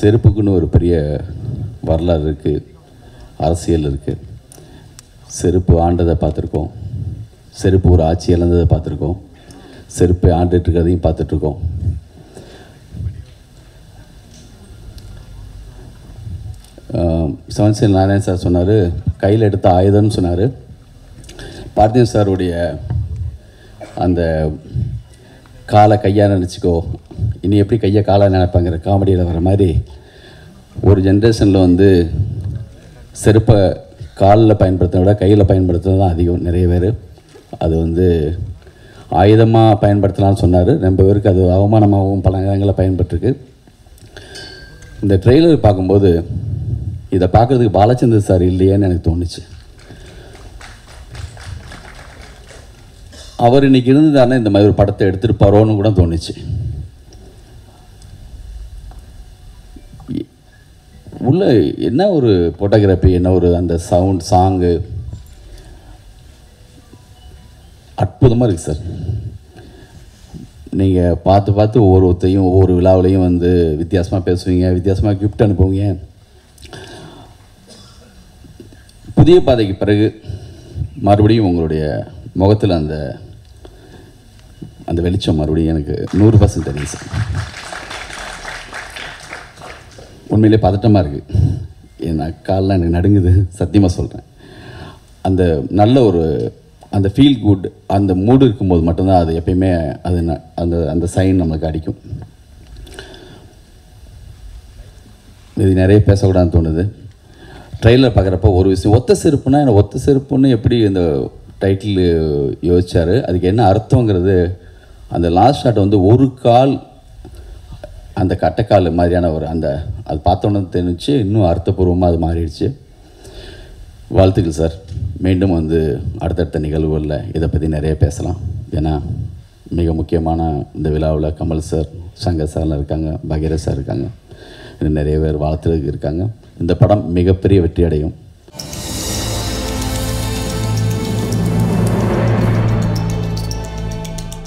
செருப்புக்குன்னு ஒரு பெரிய வரலாறு இருக்குது அரசியல் இருக்குது செருப்பு ஆண்டதை பார்த்துருக்கோம் செருப்பு ஒரு ஆட்சி இழந்ததை பார்த்துருக்கோம் செருப்பை ஆண்டுட்டு இருக்கிறதையும் பார்த்துட்ருக்கோம் செவன்சில் நாராயண் சார் சொன்னார் கையில் எடுத்த ஆயுதம்னு சொன்னார் பார்த்திவன் சாருடைய அந்த காலை கையாக நினச்சிக்கோ இனி எப்படி கையை காலை நினைப்பாங்கிற காமெடியில் வர மாதிரி ஒரு ஜென்ரேஷனில் வந்து செருப்பை காலில் பயன்படுத்துறத விட கையில் பயன்படுத்துறது தான் அதிகம் நிறைய பேர் அது வந்து ஆயுதமாக பயன்படுத்தலாம்னு சொன்னார் ரொம்ப பேருக்கு அது அவமானமாகவும் பல நேரங்களில் பயன்பட்டுருக்கு இந்த ட்ரெய்லர் பார்க்கும்போது இதை பார்க்குறதுக்கு பாலச்சந்தர் சார் இல்லையேன்னு எனக்கு தோணுச்சு அவர் இன்னைக்கு இருந்ததானே இந்த மாதிரி ஒரு படத்தை எடுத்திருப்பாரோன்னு கூட தோணுச்சு இ- உள்ள என்ன ஒரு ஃபோட்டோகிராஃபி என்ன ஒரு அந்த சவுண்ட் சாங்கு அற்புதமாக இருக்குது சார் நீங்கள் பார்த்து பார்த்து ஒவ்வொருத்தையும் ஒவ்வொரு விழாவிலையும் வந்து வித்தியாசமாக பேசுவீங்க வித்தியாசமாக கிஃப்ட் அனுப்புவீங்க புதிய பாதைக்கு பிறகு மறுபடியும் உங்களுடைய முகத்தில் அந்த அந்த வெளிச்சம் மறுபடியும் எனக்கு நூறு பர்சன்ட் தெரியும் சார் உண்மையிலே பதட்டமாக இருக்குது என் கால்லாம் எனக்கு நடுங்குது சத்தியமாக சொல்கிறேன் அந்த நல்ல ஒரு அந்த ஃபீல் குட் அந்த மூடு இருக்கும்போது மட்டும்தான் அது எப்பயுமே அது ந- அந்த அந்த சைன் நம்மளுக்கு அடிக்கும் இது நிறைய பேசக்கூடாதுன்னு தோணுது ட்ரெயிலர் பார்க்குறப்ப ஒரு விஷயம் ஒத்த செருப்புனா எனக்கு ஒத்த செருப்புன்னு எப்படி இந்த டைட்டில் யோசிச்சாரு அதுக்கு என்ன அர்த்தங்கிறது அந்த லாஸ்ட் ஷாட் வந்து ஒரு கால் அந்த கட்டைக்கால் மாதிரியான ஒரு அந்த அது பார்த்தோன்னே தெரிஞ்சு இன்னும் அர்த்தபூர்வமாக அது மாறிடுச்சு வாழ்த்துக்கள் சார் மீண்டும் வந்து அடுத்தடுத்த நிகழ்வுகளில் இதை பற்றி நிறைய பேசலாம் ஏன்னா மிக முக்கியமான இந்த விழாவில் கமல் சார் சங்கர் சார்லாம் இருக்காங்க பகீரத் சார் இருக்காங்க இன்னும் நிறைய பேர் வாழ்த்துறதுக்கு இருக்காங்க இந்த படம் மிகப்பெரிய வெற்றி அடையும்